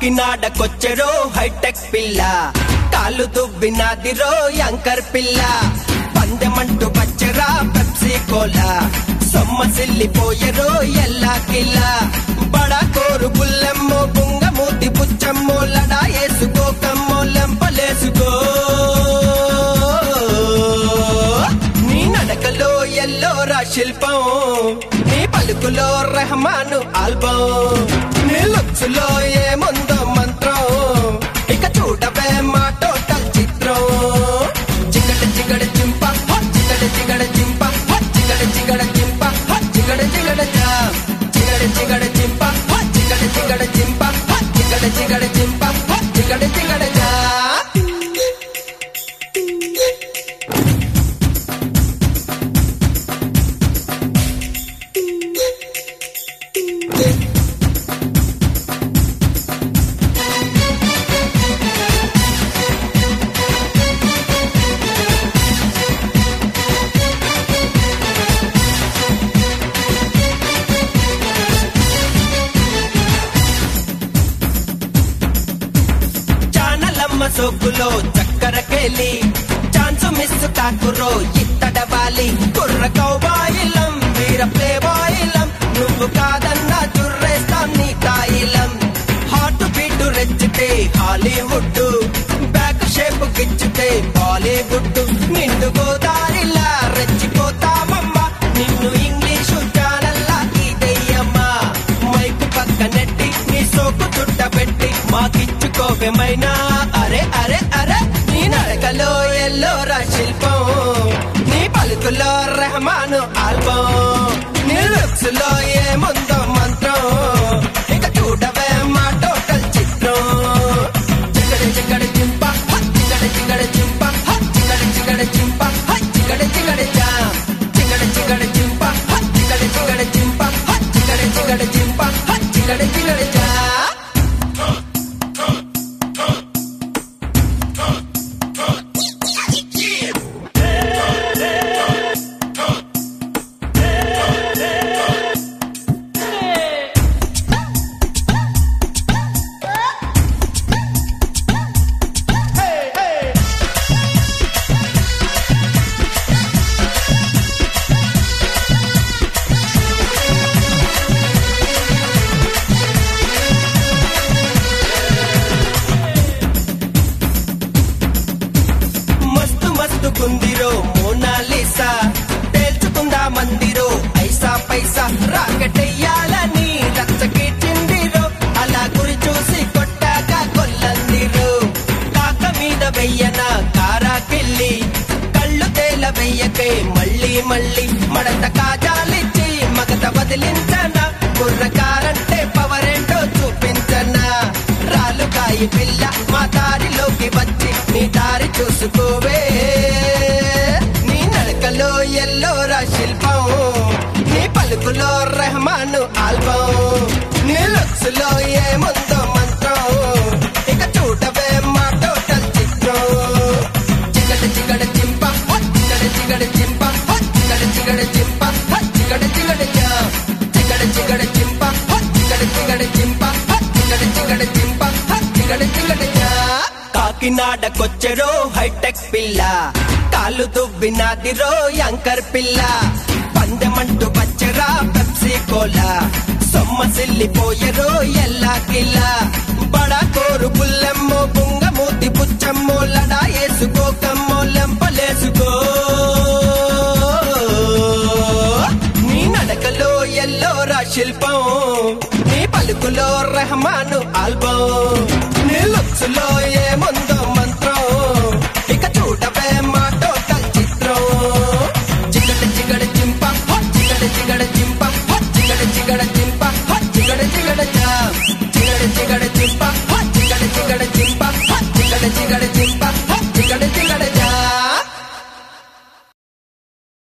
కాకినాడకొచ్చెరో hitech పిల్ల కాలు దువ్వినాదిరో anchor పిల్ల పందెమంటూ వచ్చరా పెప్సీ కోలా సొమ్మసిల్లిపోయెరో ఎల్లా కిల్ల బడా కోరు బుల్లెమ్మో బుంగ మూతి పుచ్చమ్మో లడా వేసుకోకమ్మో లెంపలేసుకో నీ నడకలో ఎల్లోరా శిల్పం నీ పలుకులో రెహమాను ఆల్బం నీ లుక్స్ లో ఏముందో మంత్రం ఇక చూడవే మా టోటల్ చిత్రం చిగడ చిగడ చింప హ, చిగడ చిగడ చింప హ, చిగడ చిగడ చింప హ, చిగడ చిగడ చా. చిగడ చిగడ చింప హ, చిగడ చిగడ చింప హ, చిగడ చిగడ చింప హ, చిగడ చిగడ చా. చానలమ్మ సోకులో చక్కర కేలి ఛాన్స్ మిస్ కాకురో ఇత్తడవాలి కుర్ర కౌబాయిలం వీర ప్లే బాయిలం నువ్వు కాదన్నా చుర్రేస్తాం నీ కాయిలం హార్ట్ బీట్ రెచ్చితే హాలీవుడ్ బ్యాక్ షేప్ గిచ్చితే బాలీవుడ్ నిండు గోదారిలా రెచ్చిపోతామమ్మా నిన్ను ఇంగ్లీషు ఛానల్లా ఇదయ్యమ్మా మైకు పక్కనెట్టి నీ సోకు చుట్టబెట్టి మాకిచ్చుకోవేమైనా అరే అరే అరే నీ నడకలో ఎల్లోరా శిల్పం నీ పలుకులో రెహమాను ఆల్బం నీ లుక్స్ లో ఏముందో మంత్రం ఇక చూడవే మా టోటల్ చిత్రం చిగడ చిగడ చింప హ, చిగడ చిగడ చింప హ, చిగడ చిగడ చింప హ, చిగడ చిగడ చా. చిగడ చిగడ చింప హ, చిగడ చిగడ చింప హ, చిగడ చిగడ చింప హ, చిగడ చిగడ చా. మస్తు మస్తు కుందిరో మోనాలిసా తేల్చుకుందా మందిరో ఐసా పైసా రాకెటెయ్యాలని రచ్చకెట్టిందిరో అలా గురి చూసి కొట్టాక కొల్లందిరో కాక మీద వెయ్యన కారాకెళ్ళి కళ్ళు తేల వెయ్యకే మళ్ళీ మళ్ళీ మడత కాజాలిచ్చి మగత వదిలించనా కుర్రకారంటే పవరేంటో చూపించనా రాలుకాయి పిల్ల మా దారిలోకి వచ్చి నీ దారి చూసుకోవే నీ నడకలో ఎల్లోరా శిల్పం నీ పలుకులో రెహమాను ఆల్బం నీ లుక్స్ లో ఏముందో మంత్రం ఇక చూడవే మా టోటల్ చిత్రం చిగడ చిగడ చింప హ, చిగడ చిగడ చింప హ, చిగడ చిగడ చింప హ, చిగడ చిగడ చా. చిగడ చిగడ చింప హ, చిగడ చిగడ చింప హ, చిగడ చిగడ చింప హ, చిగడ చిగడ చా. కాకినాడకొచ్చెరో హైటెక్ పిల్ల కాలు దువ్వినాదిరో యాంకర్ పిల్ల పందెమంటూ వచ్చరా పెప్సీ కోలా సొమ్మసిల్లిపోయెరో ఎల్లా కిల్ల బడా కోరు బుల్లెమ్మో బుంగ మూతి పుచ్చమ్మో లడా వేసుకోకమ్మో లెంపలేసుకో నీ నడకలో ఎల్లోరా శిల్పం నీ పలుకులో రెహమాను ఆల్బం నీ లుక్స్ లో ఏముందో మంత్రం ఇక చూడవే మా టోటల్ చిత్రం చిగడ చిగడ చింప హ, చిగడ చిగడ చింప హ, చిగడ చిగడ చింప హ, చిగడ చిగడ చా. చిగడ చిగడ చింప హ, చిగడ చిగడ చింప